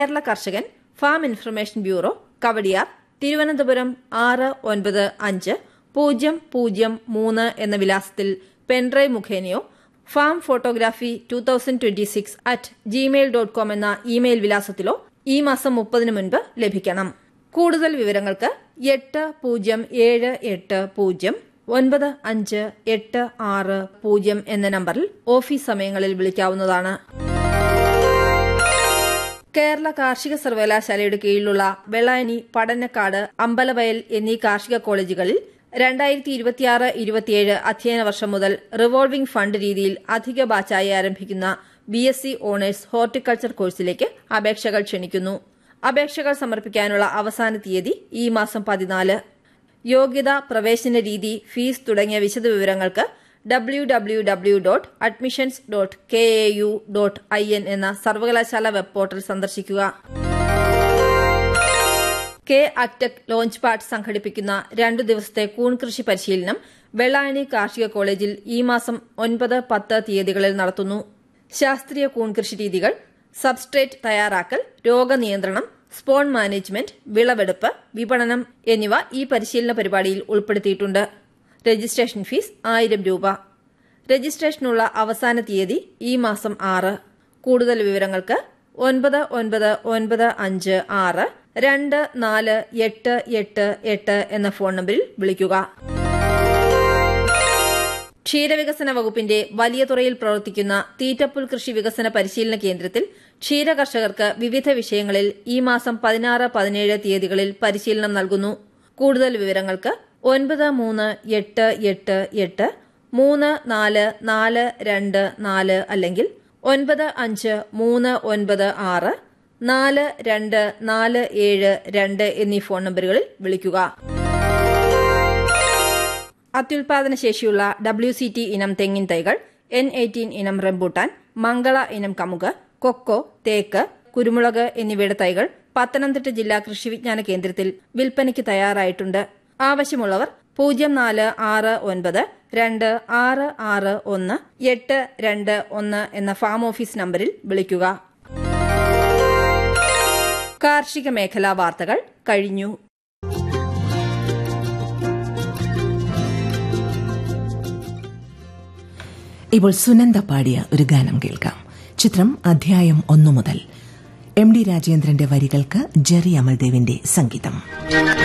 Kerala Karshakan farm information bureau Kowdiar Thiruvananthapuram ആറ് ഒൻപത് അഞ്ച് പൂജ്യം പൂജ്യം മൂന്ന് എന്ന വിലാസത്തിൽ പെൻഡ്രൈവ് മുഖേനയോ farm photography two thousand twenty six at Gmail dot com എന്ന ഇമെയിൽ വിലാസത്തിലോ ഈ മാസം മുപ്പതിന് മുൻപ് ലഭിക്കണം കൂടുതൽ വിവരങ്ങൾക്ക് എട്ട് പൂജ്യം ഏഴ് എട്ട് പൂജ്യം ഒൻപത് അഞ്ച് എട്ട് ആറ് പൂജ്യം എന്ന നമ്പറിൽ ഓഫീസ് സമയങ്ങളിൽ വിളിക്കാവുന്നതാണ് കേരള കാർഷിക സർവകലാശാലയുടെ കീഴിലുള്ള വെള്ളായണി പടന്നക്കാട് അമ്പലവയൽ എന്നീ കാർഷിക കോളേജുകളിൽ രണ്ടായിരത്തി ഇരുപത്തിയാറ് ഇരുപത്തിയേഴ് അധ്യയന വർഷം മുതൽ റിവോൾവിംഗ് ഫണ്ട് രീതിയിൽ അധിക ബാച്ചായി ആരംഭിക്കുന്ന B S C honours horticulture കോഴ്സിലേക്ക് അപേക്ഷകൾ ക്ഷണിക്കുന്നു അപേക്ഷകൾ സമർപ്പിക്കാനുള്ള അവസാന തീയതി ഈ മാസം പതിനാല് യോഗ്യത പ്രവേശന രീതി ഫീസ് തുടങ്ങിയ വിശദവിവരങ്ങൾക്ക് W W W dot admissions dot K A U dot I N എന്ന സർവകലാശാല വെബ് പോർട്ടൽ സന്ദർശിക്കുക കെ അക്ടെക് ലോഞ്ച് പാഡ് സംഘടിപ്പിക്കുന്ന രണ്ടു ദിവസത്തെ കൂൺ കൃഷി പരിശീലനം വെള്ളായണി കാർഷിക കോളേജിൽ ഈ മാസം ഒൻപത് പത്ത് തീയതികളിൽ നടത്തുന്നു ശാസ്ത്രീയ കൂൺ കൃഷി രീതികൾ സബ്സ്ട്രേറ്റ് തയ്യാറാക്കൽ രോഗനിയന്ത്രണം സ്പോൺ മാനേജ്മെന്റ് വിളവെടുപ്പ് വിപണനം എന്നിവ ഈ പരിശീലന പരിപാടിയിൽ ഉൾപ്പെടുത്തിയിട്ടുണ്ട് രജിസ്ട്രേഷൻ ഫീസ് ആയിരം രൂപ രജിസ്ട്രേഷനുള്ള അവസാന തീയതി ഈ മാസം ആറ് കൂടുതൽ വിവരങ്ങൾക്ക് ഒൻപത് ഒൻപത് ഒൻപത് അഞ്ച് ആറ് രണ്ട് നാല് എട്ട് എട്ട് എട്ട് എന്ന ഫോൺ നമ്പറിൽ വിളിക്കുക ക്ഷീരവികസന വകുപ്പിന്റെ വലിയ തുറയിൽ പ്രവർത്തിക്കുന്ന തീറ്റപ്പുൽ കൃഷി വികസന പരിശീലന കേന്ദ്രത്തിൽ ക്ഷീര കർഷകർക്ക് വിവിധ വിഷയങ്ങളിൽ ഈ മാസം പതിനാറ് പതിനേഴ് തീയതികളിൽ പരിശീലനം നൽകുന്നു കൂടുതൽ വിവരങ്ങൾക്ക് ഒൻപത് മൂന്ന് എട്ട് എട്ട് എട്ട് മൂന്ന് നാല് നാല് രണ്ട് നാല് അല്ലെങ്കിൽ ഒൻപത് അഞ്ച് മൂന്ന് ഒൻപത് ആറ് നാല് രണ്ട് നാല് ഏഴ് രണ്ട് എന്നീ ഫോൺ നമ്പറുകളിൽ വിളിക്കുക അത്യുൽപാദന ശേഷിയുള്ള ഡബ്ല്യു സി ടി ഇനം തെങ്ങിൻ തൈകൾ എൻ എയ്റ്റീൻ ഇനം റംബൂട്ടാൻ മംഗള ഇനം കമുക് കൊക്കോ തേക്ക് കുരുമുളക് എന്നിവയുടെ തൈകൾ പത്തനംതിട്ട ജില്ലാ കൃഷി വിജ്ഞാന കേന്ദ്രത്തിൽ വിൽപ്പനയ്ക്ക് തയ്യാറായിട്ടുണ്ട് ആവശ്യമുള്ളവർ പൂജ്യം നാല് ആറ് ഒൻപത് രണ്ട് ആറ് ആറ് ഒന്ന് എട്ട് രണ്ട് ഒന്ന് എന്ന ഫാം ഓഫീസ് നമ്പറിൽ വിളിക്കുക കാർഷിക മേഖലാ വാർത്തകൾ കഴിഞ്ഞു ഇപ്പോൾ സുനന്ദ പാടിയ ഒരു ഗാനം കേൾക്കാം ചിത്രം അധ്യായം ഒന്നു മുതൽ എം ഡി രാജേന്ദ്രന്റെ വരികൾക്ക് ജെറി അമൽദേവിന്റെ സംഗീതം